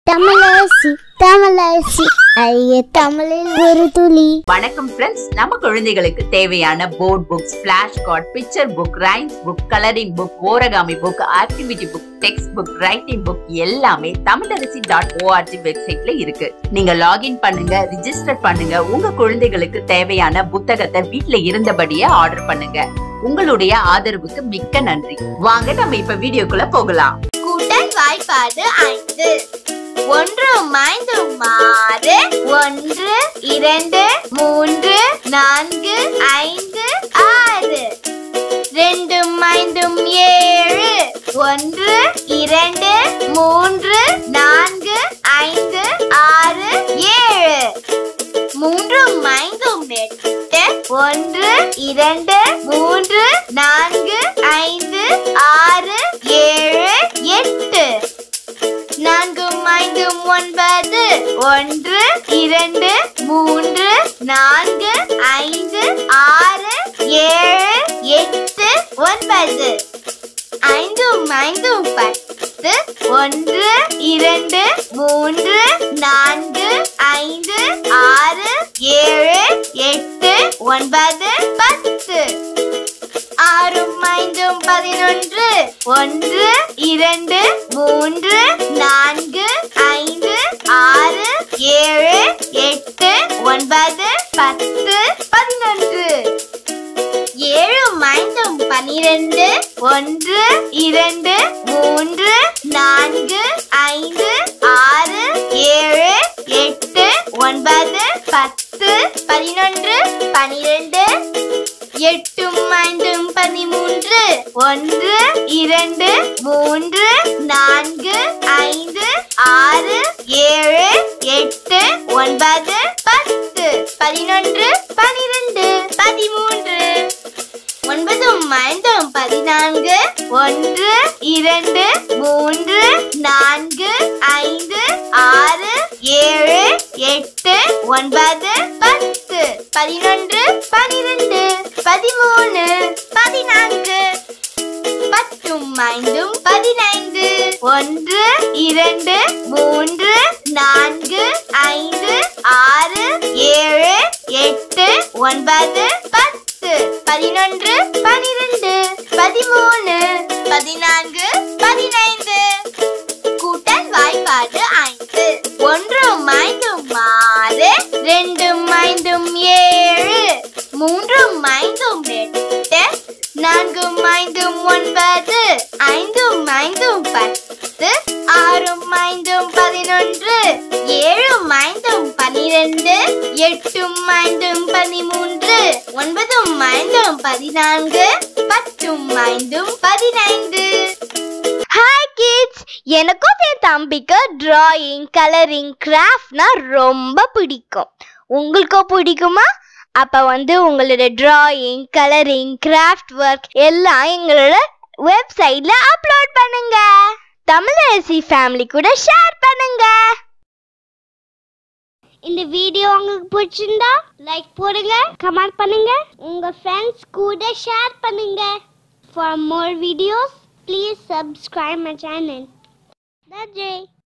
தமிழரசி தமிழரசி ஐய தமிழில் ஒரு துளி வணக்கம் ஃப்ரெண்ட்ஸ் நம்ம குழந்தைகளுக்கு தேவையான board books flash card picture book rhymes book colouring book origami book activity book text book writing book எல்லாமே தமிழரசி டாட் ஓஆர்ஜி வெப்சைட்ல இருக்கு நீங்க லாகின் பண்ணுங்க ரிஜிஸ்டர் பண்ணுங்க உங்க குழந்தைகளுக்கு தேவையான புத்தகத்தை வீட்ல இருந்தபடியே ஆர்டர் பண்ணுங்க உங்களுடைய ஆதரவுக்கு மிக்க நன்றி வாங்க நம்ம இப்ப வீடியோக்குள்ள போகலாம் கூட்டல் வாய்ப்பாடு ஐந்து ஒன்று ஐந்து மாறு ஒன்று இரண்டு மூன்று நான்கு ஐந்து ஆறு ரெண்டு ஐந்தும் ஏழு ஒன்று இரண்டு மூன்று நான்கு ஐந்து ஆறு ஏழு மூன்றும் ஐந்தும் எட்டு ஒன்று இரண்டு மூன்று நான்கு ஐந்து ஆறு ஏழு எட்டு நான்கும் ஐந்தும் ஒன்பது ஒன்று இரண்டு மூன்று நான்கு ஐந்து ஆறு ஏழு எட்டு ஒன்பது ஐந்தும் ஐந்தும் பத்து ஒன்று இரண்டு மூன்று நான்கு ஐந்து ஆறு ஏழு எட்டு ஒன்பது பத்து ஆறும் ஐந்தும் பதினொன்று ஒன்று இரண்டு மூன்று நான்கு ஐந்து ஆறு ஏழு எட்டு ஒன்பது பத்து பதினொன்று ஏழும் ஐந்தும் பனிரெண்டு ஒன்று இரண்டு மூன்று நான்கு ஐந்து ஆறு ஏழு எட்டு ஒன்பது பத்து பதினொன்று பனிரெண்டு எட்டும் ஐந்தும் பதிமூன்று ஒன்று இரண்டு மூன்று நான்கு ஐந்து ஆறு ஏழு எட்டு ஒன்பது பத்து பதினொன்று பனிரெண்டு பதிமூன்று ஒன்பதும் ஐந்தும் பதினான்கு ஒன்று இரண்டு மூன்று நான்கு ஐந்து ஆறு ஏழு எட்டு ஒன்பது பத்து பதினொன்று பனிரெண்டு பதிமூணு பதினான்கு பத்தும் ஐந்தும் பதினைந்து ஒன்று இரண்டு மூன்று நான்கு ஐந்து ஆறு ஏழு எட்டு ஒன்பது பத்து பதினொன்று பனிரெண்டு பதிமூணு பதினான்கு பதினைந்து கூட்டல் வாய்ப்பாடு ஐந்து ஒன்றும் ஐந்தும் ஆறு ரெண்டும் ஐந்தும் ஏழு மூன்றும் ஐந்தும் எட்டு நான்கும் ஐந்தும் ஒன்பது ஐந்தும் ஐந்தும் பத்து ஆறும் ஐந்தும் பதினொன்று ஏழும் ஐந்தும் பனிரெண்டு எட்டும் ஐந்தும் பதிமூன்று ஒன்பதும் ஐந்தும் பதினான்கு பத்தும் ஐந்தும் பதினைந்து ஹாய் கிட்ஸ் எனக்கும் என் தம்பிக்கு டிராயிங் கலரிங் கிராஃப்ட்னா ரொம்ப பிடிக்கும் உங்களுக்கும் பிடிக்குமா அப்ப வந்து உங்களோட டிராயிங் கலரிங் கிராஃப்ட் ஒர்க் எல்லாம் எங்களோட வெப்சைட்ல அப்லோட் பண்ணுங்க தமிழரசி ஃபேமிலி கூட ஷேர் பண்ணுங்க இந்த வீடியோ உங்களுக்கு பிடிச்சிருந்தா லைக் போடுங்க கமெண்ட் பண்ணுங்க உங்க ஃப்ரெண்ட்ஸ் கூட ஷேர் பண்ணுங்க for more videos please subscribe my channel நன்றி